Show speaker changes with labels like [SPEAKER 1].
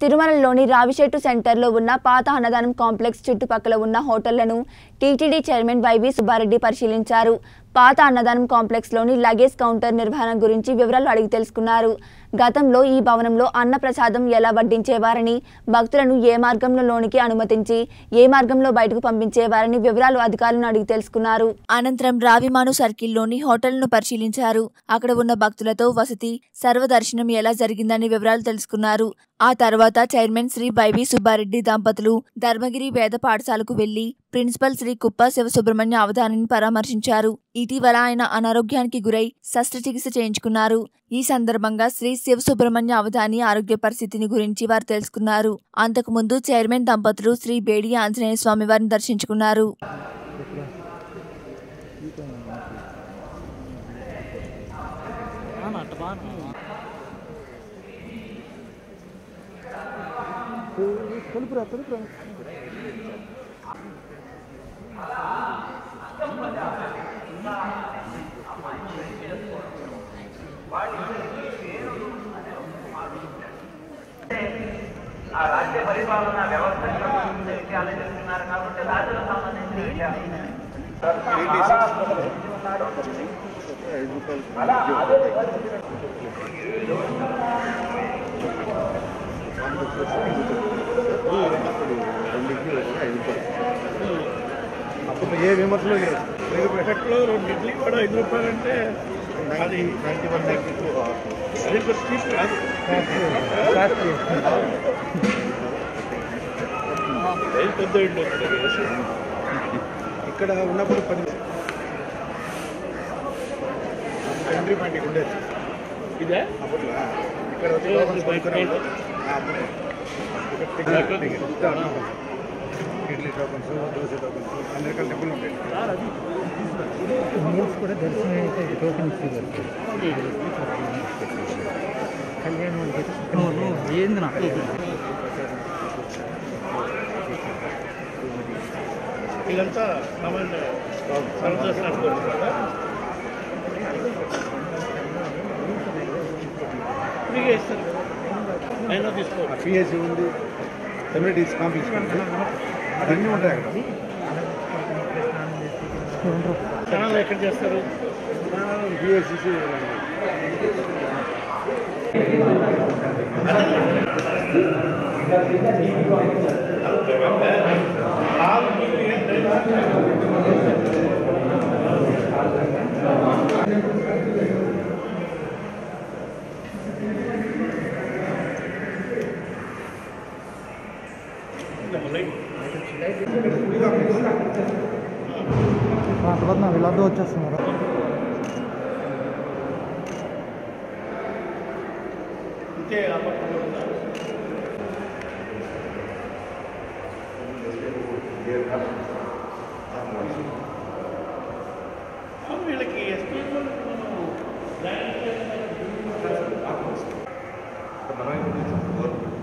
[SPEAKER 1] తిరుమలలోని రావిశెట్టు సెంటర్లో ఉన్న పాత అన్నదానం కాంప్లెక్స్ చుట్టుపక్కల ఉన్న హోటళ్లను టీటీడీ చైర్మన్ వైవి సుబ్బారెడ్డి పరిశీలించారు పాత అన్నదానం కాంప్లెక్స్లోని లగేజ్ కౌంటర్ నిర్వహణ గురించి వివరాలు అడిగి తెలుసుకున్నారు గతంలో ఈ భవనంలో అన్న ప్రసాదం ఎలా వడ్డించేవారని భక్తులను ఏ మార్గంలో లోనికి అనుమతించి ఏ మార్గంలో బయటకు పంపించేవారని వివరాలు అధికారులను అడిగి తెలుసుకున్నారు అనంతరం రావిమాను సర్కిల్లోని హోటళ్లను పరిశీలించారు అక్కడ ఉన్న భక్తులతో వసతి సర్వదర్శనం ఎలా జరిగిందని వివరాలు తెలుసుకున్నారు ఆ తర్వాత చైర్మన్ శ్రీ వైవి సుబ్బారెడ్డి దంపతులు ధర్మగిరి వేద పాఠశాలకు వెళ్లి ప్రిన్సిపల్ శ్రీ కుప్ప శివసుబ్రహ్మణ్య అవధానిని పరామర్శించారు ఇటీవల ఆయన అనారోగ్యానికి గురై శస్త్రచికిత్స చేయించుకున్నారు ఈ సందర్భంగా శ్రీ శివసుబ్రహ్మణ్య అవధాని ఆరోగ్య పరిస్థితిని గురించి వారు తెలుసుకున్నారు అంతకుముందు చైర్మన్ దంపతులు శ్రీ బేడి ఆంజనేయ స్వామి వారిని దర్శించుకున్నారు
[SPEAKER 2] తలుపురా తలుపురా
[SPEAKER 3] ఆ రాజ్య పరిపాలన వ్యవస్థ విషయాలు చెప్తున్నారు కాబట్టి రాజులకు సంబంధించిన విషయాలు
[SPEAKER 2] అప్పుడు ఏ విమర్శలు లేదు
[SPEAKER 4] ఎఫెక్ట్లో రెండు ఇడ్లీ కూడా ఐదు రూపాయలు అంటే అది
[SPEAKER 2] నైన్టీ వన్ నైన్టీ టూ
[SPEAKER 4] అది చీప్ కాదు రైలు పెద్ద ఇడ్లీ ఉంటుంది
[SPEAKER 2] ఇక్కడ ఉన్నప్పుడు పని ఎంట్రీ పాయింట్ ఇక్కడ ఉండేది
[SPEAKER 4] ఇదే
[SPEAKER 2] అప్పట్లో ఇక్కడ వచ్చి లోపలికి కొనుక్కునేవాళ్ళు. ఆ, అప్పుడు. ఇక్కడ ticket ticket idli tokens dosa tokens అన్ని రకాల టెంపుల్ ఉంటాయి
[SPEAKER 5] మీల్స్ కూడా దర్శనం అయితే టోకెన్ ఇచ్చేవారు కళ్యాణ్ వాళ్ళకి ఏంది నాకు
[SPEAKER 4] వీళ్ళంతా సామాన్య సర్వదర్శనానికి వచ్చారా ఫ్రీగా ఇస్తారు కదా అయినా తీసుకోవాలి
[SPEAKER 2] పిహెచ్ ఉంది కమ్యూనిటీస్ కాంప్లెక్స్ ఉంది అవన్నీ ఉంటాయి అక్కడ
[SPEAKER 4] జనాలు ఎక్కడ చేస్తారు
[SPEAKER 2] పిహెచ్సి
[SPEAKER 5] తర్వాత నా వీళ్ళందరూ వచ్చేస్తున్నారు
[SPEAKER 4] ఇంతే ఆ పక్కన ఉందా? అవును, వీళ్ళకి ఎస్పీ వాళ్ళకి మనం ల్యాండ్